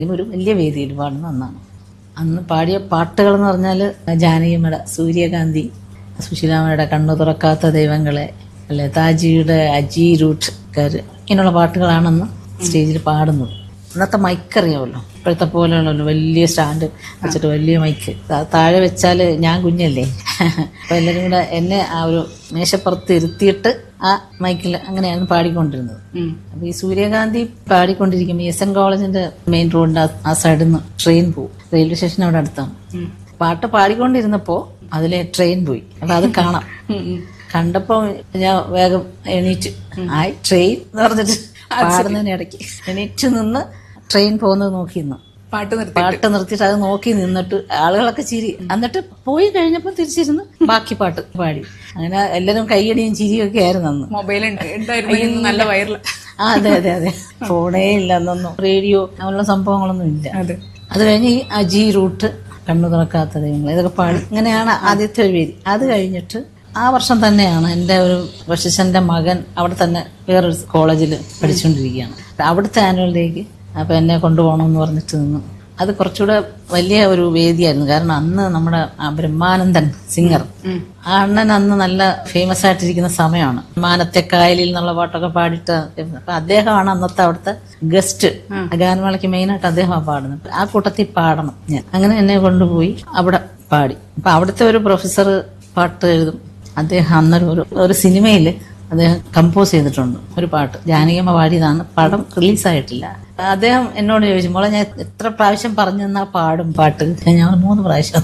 ഒരു വലിയ വേദിയിൽ പാടുന്ന ഒന്നാണ് അന്ന് പാടിയ പാട്ടുകൾ എന്ന് പറഞ്ഞാൽ ജാനകിയമ്മയുടെ സൂര്യകാന്തി സുശീലാമ്മയുടെ കണ്ണു തുറക്കാത്ത ദൈവങ്ങളെ അല്ലെ താജിയുടെ അജി റൂട്ട്കാർ ഇങ്ങനെയുള്ള പാട്ടുകളാണെന്ന് സ്റ്റേജിൽ പാടുന്നത് അന്നത്തെ മൈക്ക് അറിയാമല്ലോ ഇപ്പോഴത്തെ പോലെയുള്ള വലിയ സ്റ്റാൻഡ് വെച്ചിട്ട് വലിയ മൈക്ക് താ- താഴെ വെച്ചാൽ ഞാൻ കുഞ്ഞല്ലേ അപ്പൊ എല്ലാവരും കൂടെ എന്നെ ആ ഒരു മേശപ്പുറത്ത് ഇരുത്തിയിട്ട് ആ മൈക്കിൽ അങ്ങനെയാണ് പാടിക്കൊണ്ടിരുന്നത് അപ്പൊ ഈ സൂര്യകാന്തി പാടിക്കൊണ്ടിരിക്കുമ്പോൾ എസ് എൻ കോളേജിന്റെ മെയിൻ റോഡിന്റെ ആ- ആ സൈഡിൽ നിന്ന് ട്രെയിൻ പോകും റെയിൽവേ സ്റ്റേഷൻ അവിടെ അടുത്താണ് പാട്ട് പാടിക്കൊണ്ടിരുന്നപ്പോ അതിലെ ട്രെയിൻ പോയി അപ്പൊ അത് കാണാം കണ്ടപ്പോ ഞാൻ വേഗം എണീറ്റ് ആ ട്രെയിൻ എന്ന് പറഞ്ഞിട്ട് പാടുന്നതിന് ഇടയ്ക്ക് എണീറ്റ് നിന്ന് ട്രെയിൻ പോകുന്നത് നോക്കി നിന്നു പാട്ട് നിർത്തി പാട്ട് നിർത്തിയിട്ട് അത് നോക്കി നിന്നിട്ട് ആളുകളൊക്കെ ചിരി എന്നിട്ട് പോയി കഴിഞ്ഞപ്പോൾ തിരിച്ചിരുന്ന് ബാക്കി പാട്ട് പാടി അങ്ങനെ എല്ലാവരും കൈയടിയും ചിരിയും ഒക്കെ ആയിരുന്നു അന്ന് മൊബൈൽ ഉണ്ടായിരുന്നു നല്ല വൈറൽ ആ അതെ അതെ അതെ ഫോണേ ഇല്ല അന്നൊന്നും റേഡിയോ അങ്ങനെയുള്ള സംഭവങ്ങളൊന്നും ഇല്ല അതെ അത് കഴിഞ്ഞ് ഈ അജി റൂട്ട് കണ്ണു തുറക്കാത്ത ദൈവങ്ങൾ ഇതൊക്കെ പാടി ഇങ്ങനെയാണ് ആദ്യത്തെ ഒരു വേദി അത് കഴിഞ്ഞിട്ട് ആ വർഷം തന്നെയാണ് എൻ്റെ ഒരു വശിഷന്റെ മകൻ അവിടെ തന്നെ വേറൊരു കോളേജിൽ പഠിച്ചുകൊണ്ടിരിക്കുകയാണ് അവിടുത്തെ ആനുവൽ ഡേക്ക് അപ്പൊ എന്നെ കൊണ്ടുപോകണം എന്ന് പറഞ്ഞിട്ട് നിന്നു അത് കുറച്ചുകൂടെ വലിയ ഒരു വേദിയായിരുന്നു കാരണം അന്ന് നമ്മുടെ ആ ബ്രഹ്മാനന്ദൻ സിംഗർ ആ അണ്ണൻ അന്ന് നല്ല ഫേമസ് ആയിട്ടിരിക്കുന്ന സമയമാണ് മാനത്തെ കായലിൽ എന്നുള്ള പാട്ടൊക്കെ പാടിയിട്ട് അപ്പൊ അദ്ദേഹമാണ് അന്നത്തെ അവിടുത്തെ ഗസ്റ്റ് ഗാനമേളയ്ക്ക് മെയിനായിട്ട് അദ്ദേഹമാണ് പാടുന്നത് ആ കൂട്ടത്തിൽ പാടണം ഞാൻ അങ്ങനെ എന്നെ കൊണ്ടുപോയി അവിടെ പാടി അപ്പൊ അവിടുത്തെ ഒരു പ്രൊഫസർ പാട്ട് എഴുതും അദ്ദേഹം അന്നൊരു ഒരു ഒരു സിനിമയിൽ അദ്ദേഹം കമ്പോസ് ചെയ്തിട്ടുണ്ട് ഒരു പാട്ട് ജാനകിയമ്മ പാടിയതാണ് പടം റിലീസായിട്ടില്ല അദ്ദേഹം എന്നോട് ചോദിച്ചു മോളെ ഞാൻ എത്ര പ്രാവശ്യം പറഞ്ഞു തന്നാ പാടും പാട്ട് ഞാൻ മൂന്ന് പ്രാവശ്യം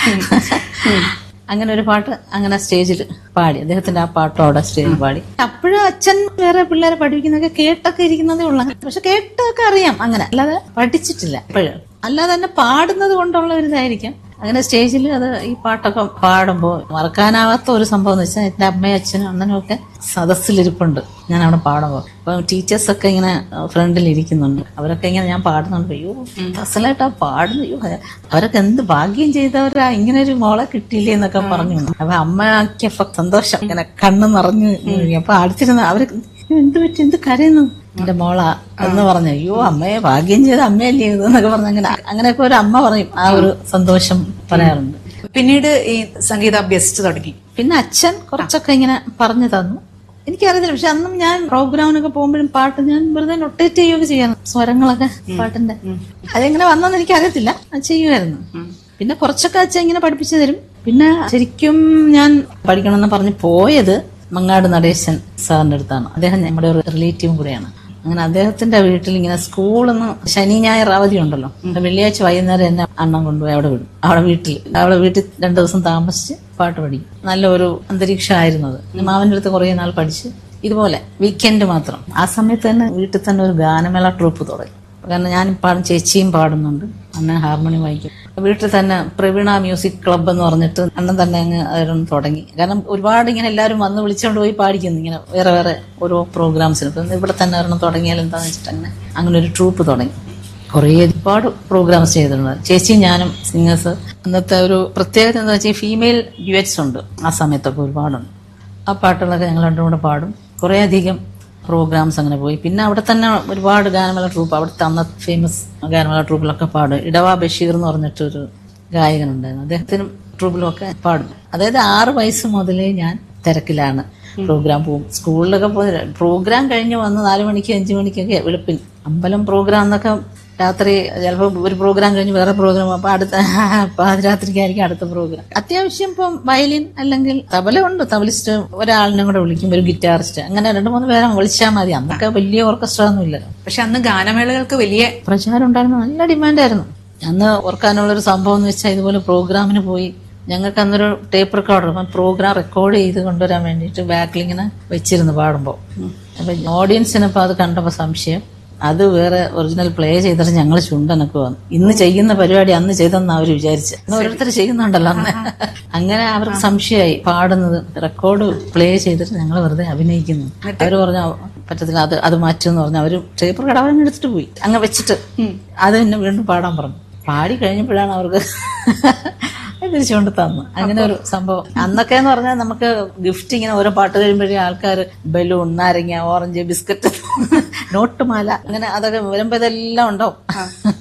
അങ്ങനെ ഒരു പാട്ട് അങ്ങനെ സ്റ്റേജിൽ പാടി അദ്ദേഹത്തിന്റെ ആ പാട്ടും അവിടെ സ്റ്റേജിൽ പാടി അപ്പോഴും അച്ഛൻ വേറെ പിള്ളേരെ പഠിപ്പിക്കുന്നതൊക്കെ കേട്ടൊക്കെ ഇരിക്കുന്നതേ ഉള്ളൂ പക്ഷെ കേട്ടൊക്കെ അറിയാം അങ്ങനെ അല്ലാതെ പഠിച്ചിട്ടില്ല അപ്പോഴും അല്ലാതെ തന്നെ പാടുന്നത് കൊണ്ടുള്ള ഒരു ഇതായിരിക്കാം അങ്ങനെ സ്റ്റേജിൽ അത് ഈ പാട്ടൊക്കെ പാടുമ്പോൾ മറക്കാനാവാത്ത ഒരു സംഭവം എന്ന് വെച്ചാൽ എന്റെ അമ്മയും അച്ഛനും അണ്ണനും ഒക്കെ സദസ്സിലിരിപ്പുണ്ട് ഞാൻ അവിടെ പാടുമ്പോൾ അപ്പം ടീച്ചേഴ്സൊക്കെ ഇങ്ങനെ ഫ്രണ്ടിൽ ഇരിക്കുന്നുണ്ട് അവരൊക്കെ ഇങ്ങനെ ഞാൻ പാടുന്നുണ്ട് അയ്യോ അസലായിട്ടാ പാടുന്നു അയ്യോ അവരൊക്കെ എന്ത് ഭാഗ്യം ചെയ്തവരാ ഇങ്ങനെ ഒരു മോളെ കിട്ടിയില്ലേ എന്നൊക്കെ പറഞ്ഞു അപ്പൊ അമ്മയ്ക്കപ്പൊ സന്തോഷം ഇങ്ങനെ കണ്ണ് നിറഞ്ഞു അപ്പൊ അടുത്തിരുന്ന അവര് എന്ത് പറ്റി എന്ത് കരയുന്നു എന്റെ മോളാ എന്ന് പറഞ്ഞു അയ്യോ അമ്മയെ ഭാഗ്യം ചെയ്ത അമ്മയല്ലേ ഇത് എന്നൊക്കെ പറഞ്ഞു അങ്ങനെ അങ്ങനെയൊക്കെ ഒരു അമ്മ പറയും ആ ഒരു സന്തോഷം പറയാറുണ്ട് പിന്നീട് ഈ സംഗീതം അഭ്യസിച്ചു തുടങ്ങി പിന്നെ അച്ഛൻ കുറച്ചൊക്കെ ഇങ്ങനെ പറഞ്ഞു തന്നു എനിക്കറിയത്തില്ല പക്ഷെ അന്നും ഞാൻ പ്രോഗ്രാമിനൊക്കെ പോകുമ്പോഴും പാട്ട് ഞാൻ വെറുതെ നൊട്ടേറ്റ് ചെയ്യുകയൊക്കെ ചെയ്യാറ് സ്വരങ്ങളൊക്കെ പാട്ടിന്റെ അതെങ്ങനെ വന്നെന്ന് എനിക്കറിയത്തില്ല അത് ചെയ്യുമായിരുന്നു പിന്നെ കുറച്ചൊക്കെ അച്ഛൻ ഇങ്ങനെ പഠിപ്പിച്ചു തരും പിന്നെ ശരിക്കും ഞാൻ പഠിക്കണമെന്ന് പറഞ്ഞ് പോയത് മങ്ങാട് നടേശൻ സാറിന്റെ അടുത്താണ് അദ്ദേഹം നമ്മുടെ ഒരു റിലേറ്റീവും കൂടെയാണ് അങ്ങനെ അദ്ദേഹത്തിന്റെ വീട്ടിൽ ഇങ്ങനെ സ്കൂളിൽ നിന്ന് ശനി ഞായർ അവധി ഉണ്ടല്ലോ അപ്പൊ വെള്ളിയാഴ്ച വൈകുന്നേരം എന്നെ അണ്ണം കൊണ്ടുപോയി അവിടെ വിടും അവിടെ വീട്ടിൽ അവിടെ വീട്ടിൽ രണ്ടു ദിവസം താമസിച്ച് പാട്ട് പഠിക്കും നല്ല ഒരു അന്തരീക്ഷമായിരുന്നു അത് മാവന്റെ അടുത്ത് കുറേ നാൾ പഠിച്ച് ഇതുപോലെ വീക്കെൻഡ് മാത്രം ആ സമയത്ത് തന്നെ വീട്ടിൽ തന്നെ ഒരു ഗാനമേള ട്രൂപ്പ് തുടങ്ങി കാരണം ഞാൻ പാടും ചേച്ചിയും പാടുന്നുണ്ട് അണ്ണൻ ഹാർമോണിയം വായിക്കും വീട്ടിൽ തന്നെ പ്രവീണ മ്യൂസിക് ക്ലബ്ബ് എന്ന് പറഞ്ഞിട്ട് അണ്ണൻ തന്നെ അങ്ങ് അതിലൊന്ന് തുടങ്ങി കാരണം ഒരുപാട് ഇങ്ങനെ എല്ലാവരും വന്ന് വിളിച്ചുകൊണ്ട് പോയി പാടിക്കുന്നു ഇങ്ങനെ വേറെ വേറെ ഓരോ പ്രോഗ്രാംസിന് ഇപ്പം ഇവിടെ തന്നെ ഒരെണ്ണം തുടങ്ങിയാൽ എന്താണെന്ന് വെച്ചിട്ട് അങ്ങനെ അങ്ങനെ ഒരു ട്രൂപ്പ് തുടങ്ങി കുറേ ഒരുപാട് പ്രോഗ്രാംസ് ചെയ്തിട്ടുണ്ട് ചേച്ചിയും ഞാനും സിംഗേഴ്സ് അന്നത്തെ ഒരു പ്രത്യേകത എന്താ വെച്ചാൽ ഫീമെയിൽ ഡ്യുവറ്റ്സ് ഉണ്ട് ആ സമയത്തൊക്കെ ഒരുപാടുണ്ട് ആ പാട്ടുകളൊക്കെ ഞങ്ങൾ രണ്ടും കൂടെ പാടും കുറേ അധികം പ്രോഗ്രാംസ് അങ്ങനെ പോയി പിന്നെ അവിടെ തന്നെ ഒരുപാട് ഗാനമേള ട്രൂപ്പ് അവിടുത്തെ അന്ന് ഫേമസ് ഗാനമേള ട്രൂപ്പിലൊക്കെ പാടും ഇടവ ബഷീർ എന്ന് പറഞ്ഞിട്ടൊരു ഗായകനുണ്ടായിരുന്നു അദ്ദേഹത്തിനും ട്രൂപ്പിലൊക്കെ പാടും അതായത് ആറ് വയസ്സ് മുതലേ ഞാൻ തിരക്കിലാണ് പ്രോഗ്രാം പോകും സ്കൂളിലൊക്കെ പോയി പ്രോഗ്രാം കഴിഞ്ഞ് വന്ന് നാല് മണിക്ക് അഞ്ചു മണിക്കൊക്കെ വെളുപ്പിന് അമ്പലം പ്രോഗ്രാം എന്നൊക്കെ രാത്രി ചിലപ്പോൾ ഒരു പ്രോഗ്രാം കഴിഞ്ഞ് വേറെ പ്രോഗ്രാം അപ്പൊ അടുത്ത പാതിരാത്രിക്കായിരിക്കും അടുത്ത പ്രോഗ്രാം അത്യാവശ്യം ഇപ്പം വയലിൻ അല്ലെങ്കിൽ തബല ഉണ്ട് തബലിസ്റ്റ് ഒരാളിനെ കൂടെ വിളിക്കും ഒരു ഗിറ്റാറിസ്റ്റ് അങ്ങനെ രണ്ട് മൂന്ന് പേരെ വിളിച്ചാൽ മതി അന്നൊക്കെ വലിയ ഓർക്കസ്ട്ര ഒന്നും ഇല്ലല്ലോ പക്ഷെ അന്ന് ഗാനമേളകൾക്ക് വലിയ പ്രചാരം ഉണ്ടായിരുന്നു നല്ല ഡിമാൻഡായിരുന്നു അന്ന് ഓർക്കാനുള്ളൊരു സംഭവം എന്ന് വെച്ചാൽ ഇതുപോലെ പ്രോഗ്രാമിന് പോയി ഞങ്ങൾക്ക് അന്നൊരു ടേപ്പ് റെക്കോർഡർ അപ്പം പ്രോഗ്രാം റെക്കോർഡ് ചെയ്ത് കൊണ്ടുവരാൻ വേണ്ടിയിട്ട് ബാക്കിൽ ഇങ്ങനെ വെച്ചിരുന്നു പാടുമ്പോൾ അപ്പൊ ഓഡിയൻസിന് ഇപ്പൊ അത് കണ്ടപ്പോൾ സംശയം അത് വേറെ ഒറിജിനൽ പ്ലേ ചെയ്തിട്ട് ഞങ്ങൾ ചുണ്ടനൊക്കെ വന്നു ഇന്ന് ചെയ്യുന്ന പരിപാടി അന്ന് ചെയ്തെന്ന് അവർ വിചാരിച്ചു അന്ന് ഓരോരുത്തർ ചെയ്യുന്നുണ്ടല്ലോ അന്ന് അങ്ങനെ അവർക്ക് സംശയമായി പാടുന്നത് റെക്കോർഡ് പ്ലേ ചെയ്തിട്ട് ഞങ്ങൾ വെറുതെ അഭിനയിക്കുന്നു അവർ പറഞ്ഞു പറ്റത്തില്ല അത് അത് മാറ്റുമെന്ന് പറഞ്ഞു അവര് ടേപ്പ് കടവൻ എടുത്തിട്ട് പോയി അങ്ങ് വെച്ചിട്ട് അത് പിന്നെ വീണ്ടും പാടാൻ പറഞ്ഞു പാടി കഴിഞ്ഞപ്പോഴാണ് അവർക്ക് തിരിച്ചുകൊണ്ട് തന്നു അങ്ങനെ ഒരു സംഭവം അന്നൊക്കെ എന്ന് പറഞ്ഞാൽ നമുക്ക് ഗിഫ്റ്റ് ഇങ്ങനെ ഓരോ പാട്ട് കഴിയുമ്പോഴേ ആൾക്കാർ ബലൂൺ നാരങ്ങ ഓറഞ്ച് ബിസ്ക്കറ്റ് നോട്ടുമാല അങ്ങനെ അതൊക്കെ വരുമ്പോ ഇതെല്ലാം ഉണ്ടാവും